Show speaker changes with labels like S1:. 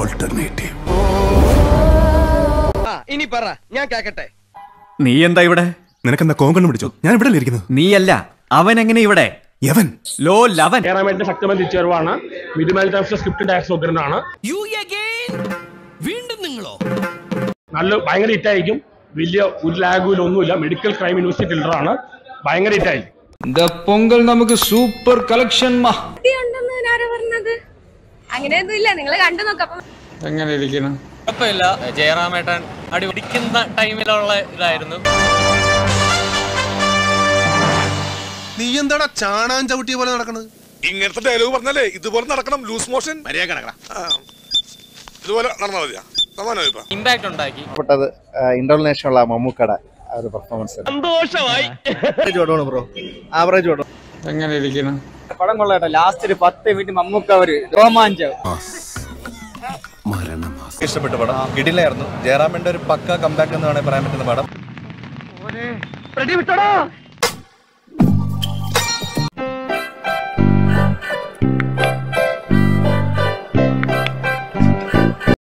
S1: alternative
S2: ഇനി പറ ഞാൻ കേക്കട്ടെ
S3: നീ എന്താ ഇവിടെ
S1: നിനക്കെന്താ കോങ്കണ്ണം പിടിച്ചോ ഞാൻ ഇവിടെ ഇരിക്കുന്നത്
S3: നീയല്ല അവൻ എങ്ങനെ ഇവിടെ
S1: യവൻ
S3: ലോ ലവൻ
S4: കേരളത്തിന്റെ ശക്തമായ തിരിച്ചറിവാണ് മിതുമൽ ടൈംസിലെ സ്ക്രിപ്റ്റ് ഡയറക്ടർ ഉഗ്രനാണ്
S5: വീണ്ടും നിങ്ങളോ
S4: നല്ല ഭയങ്കര ഹിറ്റായിരിക്കും വലിയ ഒരു ലാഗും ഒന്നുമില്ല മെഡിക്കൽ ക്രൈം ഇൻവെസ്റ്റിഗേറ്റ് ത്രില്ലറാണ് ഭയങ്കര ഹിറ്റായിരിക്കും
S6: இந்த പൊങ്കൽ നമുക്ക് സൂപ്പർ കളക്ഷൻ മാ
S7: ഉണ്ടെന്ന് ആരാ പറഞ്ഞത് അങ്ങനെയൊന്നും ഇല്ല നിങ്ങൾ കണ്ടു നോക്കാം
S6: എങ്ങനെ ഇരിക്കണം
S8: കുഴപ്പമില്ല ജയറാമേട്ടൻ അടി പിടിക്കുന്ന ടൈമിലുള്ള ഇതായിരുന്നു
S5: നീ എന്താടാ ചാണാൻ ചവിട്ടിയ പോലെ നടക്കണത്
S9: ഇങ്ങനത്തെ ഡയലോഗ് പറഞ്ഞാലേ ഇതുപോലെ നടക്കണം ലൂസ് മോഷൻ ഇതുപോലെ നടന്നാൽ മതിയാ സമാനമായി ഇപ്പൊ
S8: ഇമ്പാക്ട് ഉണ്ടാക്കി
S10: ഇഷ്ടപ്പെട്ടത് ഇന്റർനാഷണൽ മമ്മൂക്കട ആ ഒരു പെർഫോമൻസ്
S2: സന്തോഷമായി
S10: ബ്രോ ആവറേജ് ഓടും
S6: എങ്ങനെ ഇരിക്കണം
S10: പടം കൊള്ളാട്ടോ ലാസ്റ്റ് ഒരു പത്ത് മിനിറ്റ് മമ്മൂക്ക ഒരു രോമാഞ്ചം ഇഷ്ടപ്പെട്ടു പടം ഇടിലായിരുന്നു ജയറാമിന്റെ ഒരു പക്ക കമ്പാക്ക് എന്ന് വേണമെങ്കിൽ പറയാൻ പറ്റുന്ന പടം
S2: റെഡി വിട്ടോടോ